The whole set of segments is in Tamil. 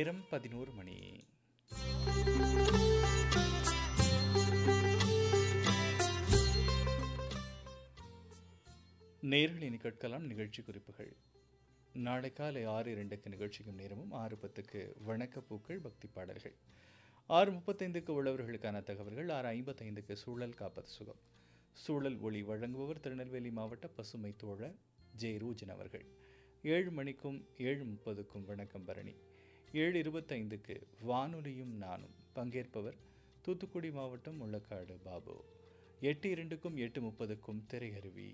நேரம் பதினோரு மணி நேரில் இனி கேட்கலாம் நிகழ்ச்சி குறிப்புகள் நாளை காலை ஆறு இரண்டுக்கு நிகழ்ச்சிக்கும் நேரமும் ஆறு பத்துக்கு வணக்கப்பூக்கள் பக்தி பாடல்கள் ஆறு முப்பத்தைந்துக்கு உழவர்களுக்கான தகவல்கள் ஆறு ஐம்பத்தைந்துக்கு சூழல் காப்பது சுகம் சூழல் ஒளி வழங்குபவர் திருநெல்வேலி மாவட்ட பசுமை தோழர் ஜே ரூஜன் அவர்கள் ஏழு மணிக்கும் ஏழு முப்பதுக்கும் வணக்கம் பரணி ஏழு இருபத்தைந்துக்கு வானொலியும் நானும் பங்கேற்பவர் தூத்துக்குடி மாவட்டம் முள்ளக்காடு பாபு எட்டு இரண்டுக்கும் எட்டு முப்பதுக்கும் திரையருவி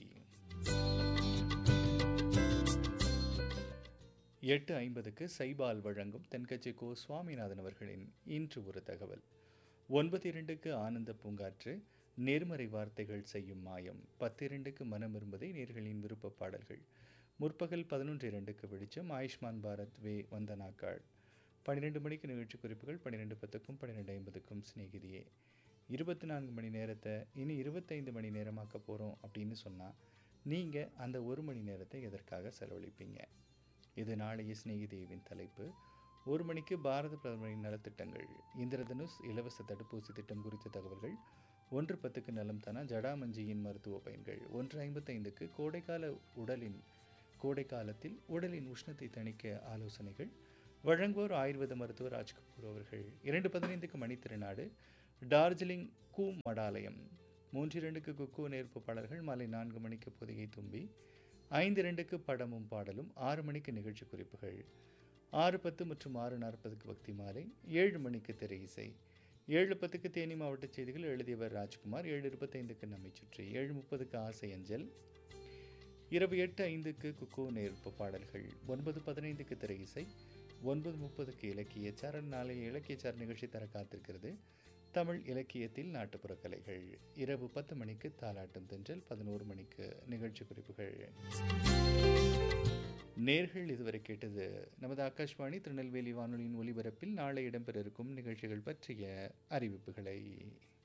எட்டு ஐம்பதுக்கு சைபால் வழங்கும் தென்கட்சி கோ சுவாமிநாதன் அவர்களின் இன்று ஒரு தகவல் ஒன்பது இரண்டுக்கு ஆனந்த பூங்காற்று நேர்மறை வார்த்தைகள் செய்யும் மாயம் பத்து இரண்டுக்கு மனம் விரும்பதை நேர்களின் விருப்ப பாடல்கள் முற்பகல் பதினொன்று இரண்டுக்கு வெளிச்சம் ஆயுஷ்மான் பாரத் வே வந்தனாக்காள் பன்னிரெண்டு மணிக்கு நிகழ்ச்சி குறிப்புகள் பன்னிரெண்டு பத்துக்கும் பன்னிரெண்டு ஐம்பதுக்கும் சிநேகிதியே இருபத்தி நான்கு மணி நேரத்தை இனி இருபத்தைந்து மணி நேரமாக்க போகிறோம் அப்படின்னு சொன்னால் நீங்கள் அந்த ஒரு மணி நேரத்தை எதற்காக செலவழிப்பீங்க இது நாளைய சிநேகிதேவின் தலைப்பு ஒரு மணிக்கு பாரத பிரதமரின் நலத்திட்டங்கள் இந்திரதனுஷ் இலவச தடுப்பூசி திட்டம் குறித்த தகவல்கள் ஒன்று பத்துக்கு நலம் தானா ஜடாமஞ்சியின் மருத்துவ பயன்கள் ஒன்று ஐம்பத்தைந்துக்கு கோடைக்கால உடலின் கோடை காலத்தில் உடலின் உஷ்ணத்தை தணிக்க ஆலோசனைகள் வழங்குவோர் ஆயுர்வேத மருத்துவர் ராஜ்கபூர் அவர்கள் இரண்டு பதினைந்துக்கு மணித்திருநாடு டார்ஜிலிங் கூ மடாலயம் மூன்று இரண்டுக்கு குக்கு நேர்ப்பு பாடல்கள் மாலை நான்கு மணிக்கு பொதிகை தும்பி ஐந்து இரண்டுக்கு படமும் பாடலும் ஆறு மணிக்கு நிகழ்ச்சி குறிப்புகள் ஆறு பத்து மற்றும் ஆறு நாற்பதுக்கு பக்தி மாலை ஏழு மணிக்கு திரை இசை ஏழு பத்துக்கு தேனி மாவட்ட செய்திகள் எழுதியவர் ராஜ்குமார் ஏழு இருபத்தைந்துக்கு நம்மை சுற்றி ஏழு முப்பதுக்கு ஆசை அஞ்சல் இரவு எட்டு ஐந்துக்கு குக்கோ நேர்ப்பு பாடல்கள் ஒன்பது பதினைந்துக்கு திரை இசை ஒன்பது முப்பதுக்கு இலக்கிய சரண் நாளைய இலக்கியச்சார் நிகழ்ச்சி தர காத்திருக்கிறது தமிழ் இலக்கியத்தில் நாட்டுப்புற கலைகள் இரவு பத்து மணிக்கு தாலாட்டும் தென்றல் பதினோரு மணிக்கு நிகழ்ச்சி குறிப்புகள் நேர்கள் இதுவரை கேட்டது நமது ஆகாஷ்வாணி திருநெல்வேலி வானொலியின் ஒலிபரப்பில் நாளை இடம்பெற இருக்கும் நிகழ்ச்சிகள் பற்றிய அறிவிப்புகளை